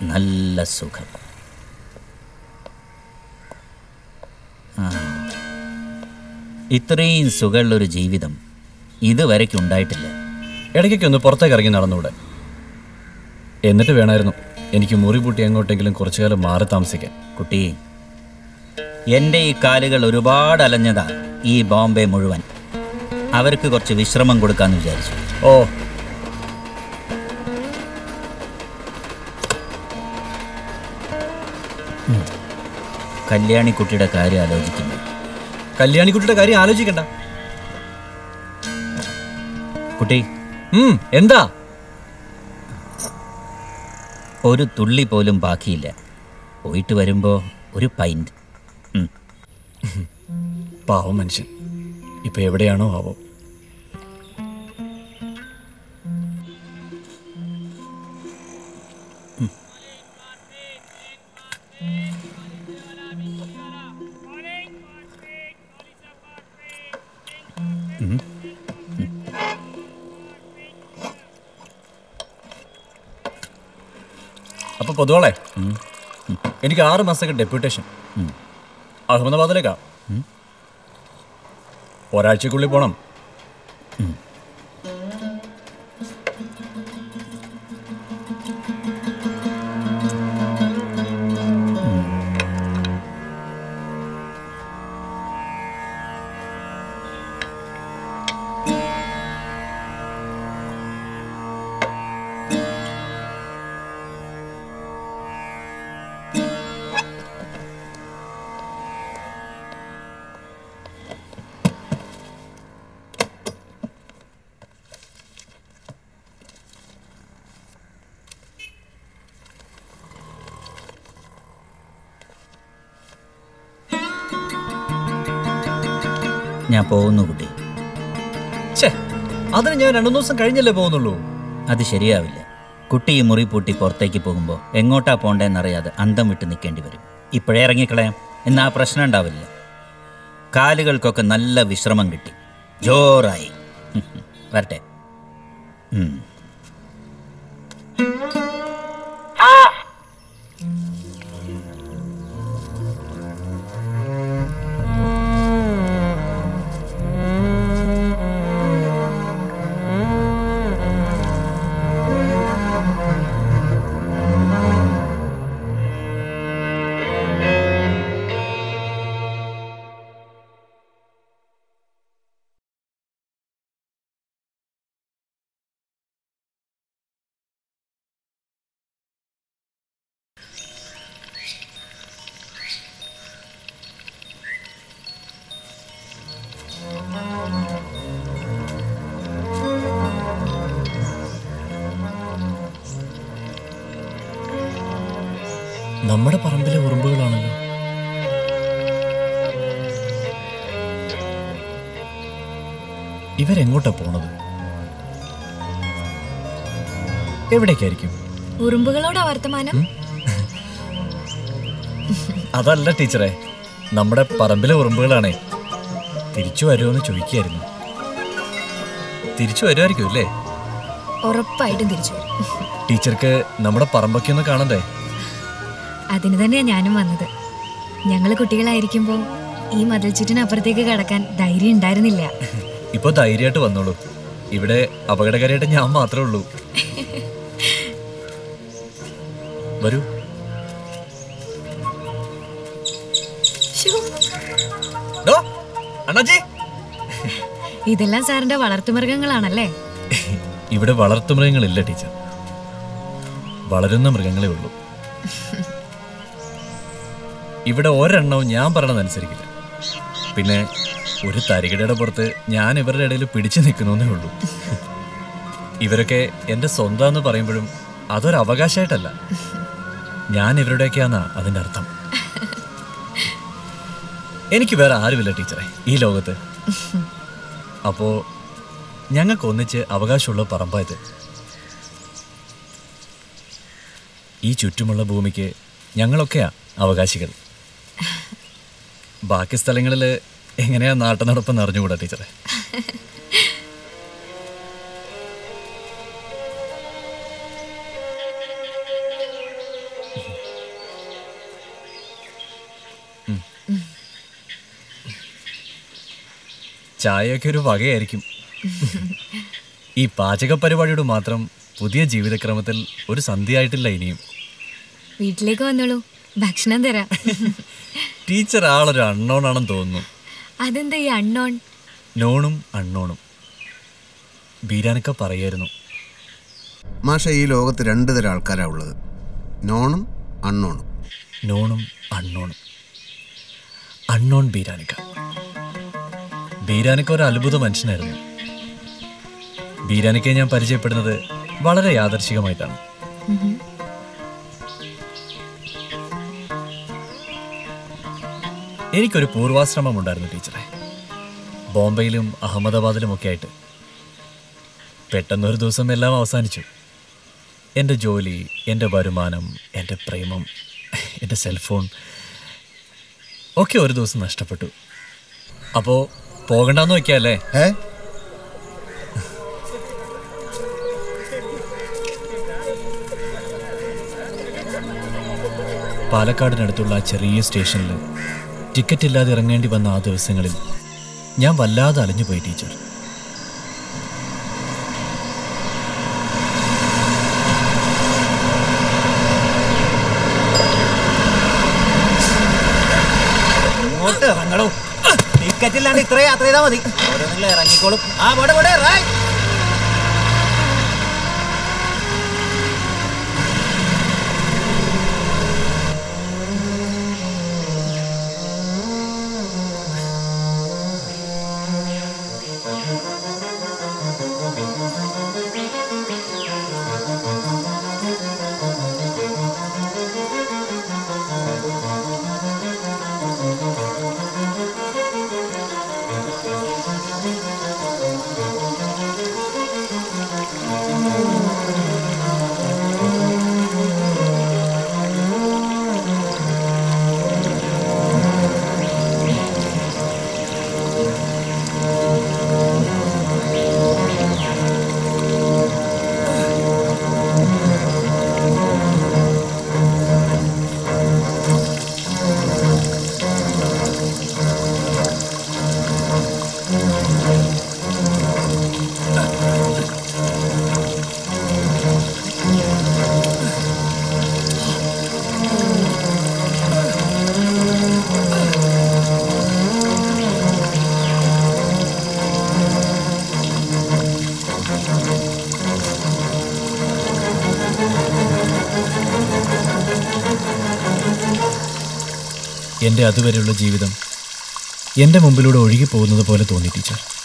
നല്ല സുഖം ആ. ഇത്രയും സുഖമുള്ളൊരു ജീവിതം ഇതുവരയ്ക്ക് ഉണ്ടായിട്ടില്ല ഇടയ്ക്കൊക്കെ ഒന്ന് പുറത്തേക്ക് ഇറങ്ങി നടന്നൂടെ എന്നിട്ട് വേണമായിരുന്നു എനിക്ക് മുറി പൂട്ടി എങ്ങോട്ടെങ്കിലും കുറച്ചു കാലം മാറി താമസിക്കാൻ കുട്ടി എൻ്റെ ഈ കാലുകൾ ഒരുപാട് അലഞ്ഞതാ ഈ ബോംബെ മുഴുവൻ അവർക്ക് കുറച്ച് വിശ്രമം കൊടുക്കാന്ന് വിചാരിച്ചു ഓ കല്യാണിക്കുട്ടിയുടെ കാര്യം ആലോചിക്കുന്നു കല്യാണിക്കുട്ടിയുടെ കാര്യം ആലോചിക്കണ്ട കുട്ടി ഉം, എന്താ ഒരു തുള്ളി പോലും ബാക്കിയില്ല പോയിട്ട് വരുമ്പോൾ ഒരു പൈൻറ്റ് പാവം മനുഷ്യൻ ഇപ്പൊ എവിടെയാണോ ആവോ അപ്പൊ പൊതുവളെ എനിക്ക് ആറ് മാസത്തേക്ക് ഡെപ്യൂട്ടേഷൻ അഹമ്മദാബാദിലേക്കാ ഒരാഴ്ചക്കുള്ളിൽ പോണം ഞാൻ പോകുന്നു കുട്ടി ഛേ അതിന് ഞാൻ രണ്ടു ദിവസം കഴിഞ്ഞല്ലേ പോകുന്നുള്ളൂ അത് ശരിയാവില്ല കുട്ടി ഈ മുറി പൂട്ടി പുറത്തേക്ക് പോകുമ്പോൾ എങ്ങോട്ടാ പോണ്ടേന്നറിയാതെ അന്തം വിട്ട് നിൽക്കേണ്ടി വരും ഇപ്പോഴേ ഇറങ്ങിക്കളയാം എന്നാ ആ പ്രശ്നം ഉണ്ടാവില്ല കാലുകൾക്കൊക്കെ നല്ല വിശ്രമം കിട്ടി ജോറായി വരട്ടെ ഉം. നമ്മുടെ പറമ്പിലെ ഉറുമ്പുകളാണല്ലോ ഇവരെങ്ങോട്ടാ പോണത് എവിടേക്കായിരിക്കും ഉറുമ്പുകളോടാ വർത്തമാനം അതല്ല ടീച്ചറെ നമ്മുടെ പറമ്പിലെ ഉറുമ്പുകളാണേ തിരിച്ചു വരുമോന്ന് ചോദിക്കായിരുന്നു തിരിച്ചു വരുമായിരിക്കും അല്ലേ ഉറപ്പായിട്ടും തിരിച്ചു വരും ടീച്ചർക്ക് നമ്മുടെ പറമ്പൊക്കെ ഒന്ന് കാണണ്ടേ അതിന് തന്നെയാ ഞാനും വന്നത് ഞങ്ങൾ കുട്ടികളായിരിക്കുമ്പോൾ ഈ മതിൽ ചുറ്റിനപ്പുറത്തേക്ക് കടക്കാൻ ധൈര്യം ഉണ്ടായിരുന്നില്ല ഇപ്പൊ ധൈര്യമായിട്ട് വന്നോളൂ ഇവിടെ അപകടകാരിയായിട്ട് ഞാൻ മാത്രമേ ഉള്ളൂ വരൂ ശ്ശോ, ഡോ, അണ്ണാച്ചി ഇതെല്ലാം സാറിന്റെ വളർത്തുമൃഗങ്ങളാണല്ലേ ഇവിടെ വളർത്തുമൃഗങ്ങളില്ല ടീച്ചർ വളരുന്ന മൃഗങ്ങളേ ഉള്ളൂ ഇവിടെ ഒരെണ്ണവും ഞാൻ പറയണതനുസരിക്കില്ല പിന്നെ ഒരു തരികിടയുടെ പുറത്ത് ഞാൻ ഇവരുടെ ഇടയിൽ പിടിച്ചു നിൽക്കുന്നേ ഉള്ളൂ ഇവരൊക്കെ എൻ്റെ സ്വന്തം എന്ന് പറയുമ്പോഴും അതൊരു അവകാശമായിട്ടല്ല ഞാൻ ഇവരുടെയൊക്കെയാന്നാ അതിൻ്റെ അർത്ഥം എനിക്ക് വേറെ ആരുമില്ല ടീച്ചറെ ഈ ലോകത്ത് അപ്പോ ഞങ്ങൾക്ക് ഒന്നിച്ച് അവകാശമുള്ള പറമ്പായത് ഈ ചുറ്റുമുള്ള ഭൂമിക്ക് ഞങ്ങളൊക്കെയാ അവകാശികൾ ബാക്കി സ്ഥലങ്ങളിൽ എങ്ങനെയാ നാട്ടു നടപ്പെന്ന് അറിഞ്ഞുകൂടാ ടീച്ചറെ ചായയൊക്കെ ഒരു വകയായിരിക്കും ഈ പാചക പരിപാടിയോട് മാത്രം പുതിയ ജീവിതക്രമത്തിൽ ഒരു സന്ധ്യയായിട്ടില്ല ഇനിയും വീട്ടിലേക്ക് വന്നോളൂ ഭക്ഷണം തരാം ടീച്ചർ ആളൊരു അണ്ണോൺ ആണെന്ന് തോന്നുന്നു അതെന്താ ഈ അണ്ണോൺ നോണും അണ്ണോണും ബീരാനൊക്കെ പറയായിരുന്നു മാഷ ഈ ലോകത്ത് രണ്ട് തരം ആൾക്കാരാണ് ഉള്ളത് നോണും അണ്ണോണും നോണും അണ്ണോണും അണ്ണോൺ ബീരാനിക്ക ബീരാനിക്ക ഒരു അത്ഭുത മനുഷ്യനായിരുന്നു ബീരാനിക്കയെ ഞാൻ പരിചയപ്പെടുന്നത് വളരെ യാദർശികമായിട്ടാണ് എനിക്കൊരു പൂർവാശ്രമം ഉണ്ടായിരുന്നു ടീച്ചറെ ബോംബെയിലും അഹമ്മദാബാദിലും ഒക്കെ ആയിട്ട് പെട്ടെന്നൊരു ദിവസം എല്ലാം അവസാനിച്ചു എൻ്റെ ജോലി എൻ്റെ വരുമാനം എൻ്റെ പ്രേമം എൻ്റെ സെൽഫോൺ ഒക്കെ ഒരു ദിവസം നഷ്ടപ്പെട്ടു അപ്പോൾ പോകണ്ടെന്ന് വയ്ക്കാല്ലേ ഏ പാലക്കാടിനടുത്തുള്ള ആ ചെറിയ സ്റ്റേഷനിൽ ടിക്കറ്റ് ഇല്ലാതെ ഇറങ്ങേണ്ടി വന്ന ആ ദിവസങ്ങളിൽ ഞാൻ വല്ലാതെ അലഞ്ഞുപോയി ടീച്ചർ ഇങ്ങോട്ട് ഇറങ്ങണോ ടിക്കറ്റ് ഇല്ലാണ്ട് ഇത്ര യാത്ര ചെയ്താൽ മതി ഓരോന്നില്ല ഇറങ്ങിക്കോളും ആ പോടെ പോടെ റൈറ്റ് എൻ്റെ അതുവരെയുള്ള ജീവിതം എൻ്റെ മുമ്പിലൂടെ ഒഴുകി പോകുന്നത് പോലെ തോന്നി ടീച്ചർ